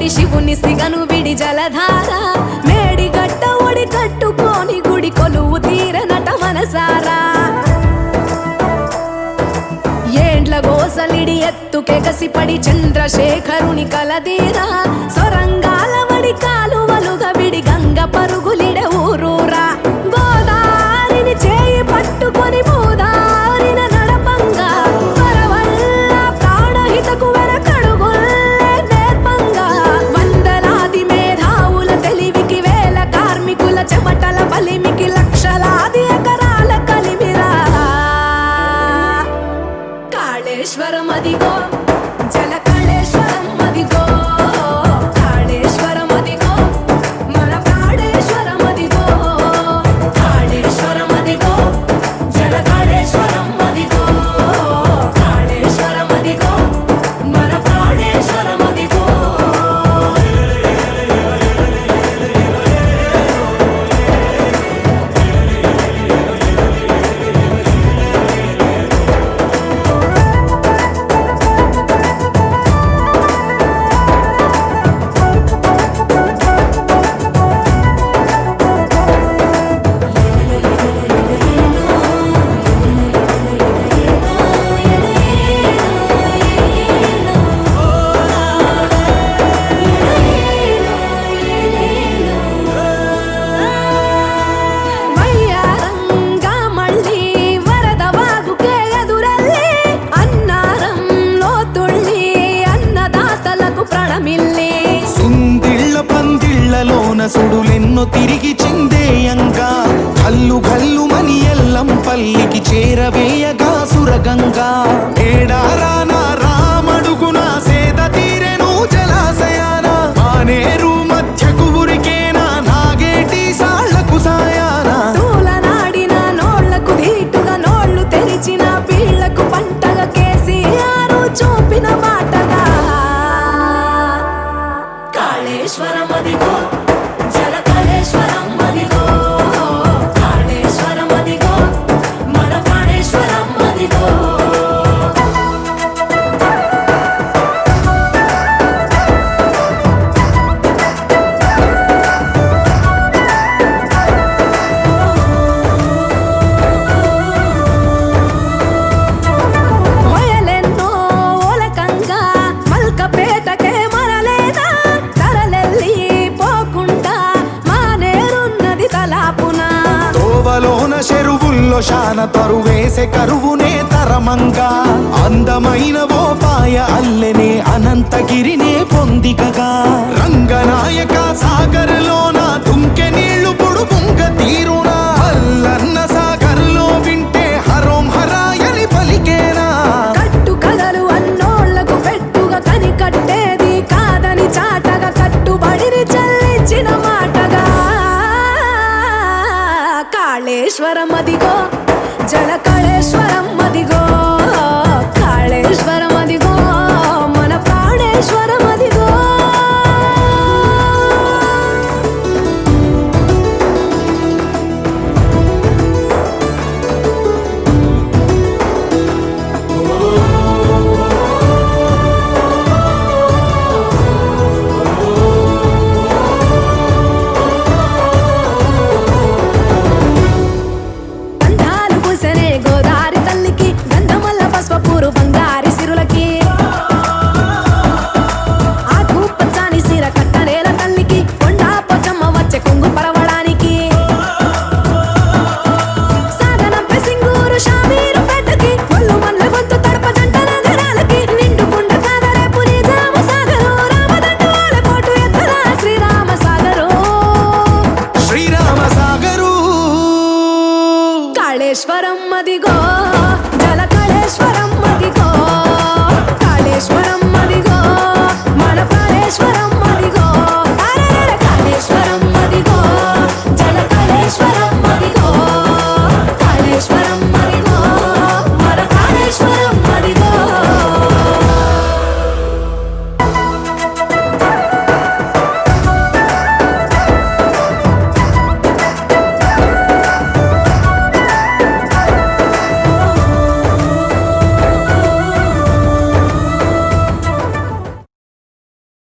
పడి శివుని సిగను విడి జలధార మేడి గట్ట ఒడి కట్టుకొని గుడి కొలువు తీర నట మనసారా ఏండ్ల గోసలిడి ఎత్తుకెగసి పడి చంద్రశేఖరుని కలదీరా సొరంగాల వడి కాలువలుగా విడి గంగ పరుగులిడ ఊరూరా గోదారిని చేయి పట్టుకొని భూదారిన నడపంగా వరవల్ల ప్రాణహితకు వెనకడుగుల్లే నేర్పంగా వందలాది మేధావుల తెలివికి వేల కార్మికుల చెమటల బలిమికి లక్షలాది ఎకరాల కలిమిరా కాళేశ్వరం అదిగో జల కాళేశ్వరం అదిగో కాళేశ్వరం అదిగో మన కాళేశ్వరం అదిగో కాళేశ్వరం అదిగో జల కాళేశ్వరం అదిగో కాళేశ్వరం అదిగో మన కాళేశ్వరం అదిగో వయ్యారంగా మళ్ళీ వరద వాగుకే ఎదురెళ్ళి అన్నారంలో తుళ్ళి అన్నదాతలకు ప్రణమిల్లి సుందిళ్ళ పందిళ్ళలోన సుడులెన్నో తిరిగి చిందేయంగా కల్లు కల్లు మని ఎల్లం పల్లికి చేరవేయగా సురగంగా ఏడారాన రామడుగున సేద తీరెను జలాశయాన మానేరు మధ్యకు ఉరికేనా నాగేటి సాళ్లకు సాయాన తూలనాడిన నోళ్లకు ధీటుగా నోళ్లు తెరిచిన పీళ్లకు పంటగా కేసీఆర్ చూపిన బాటగా కాళేశ్వరం అదిగో జల కాళేశ్వరం అదిగో కాళేశ్వరం అదిగో మన కాళేశ్వరం అదిగో మొయలెన్నో ఓలకంగా మల్కపేటకే మరలేదా తరలెల్లి పోకుండా మానేరున్నది తలాపున తోవలోన చెరువుల్లో శాన తరువేసే కరువునే తరమంగా అందమైన ఓ పాయ అల్లెనే అనంతగిరినే పొందికగా రంగనాయక సాగర్లోన దుంకె నీళ్లు పొడుగుంక తీరునా అల్లన్న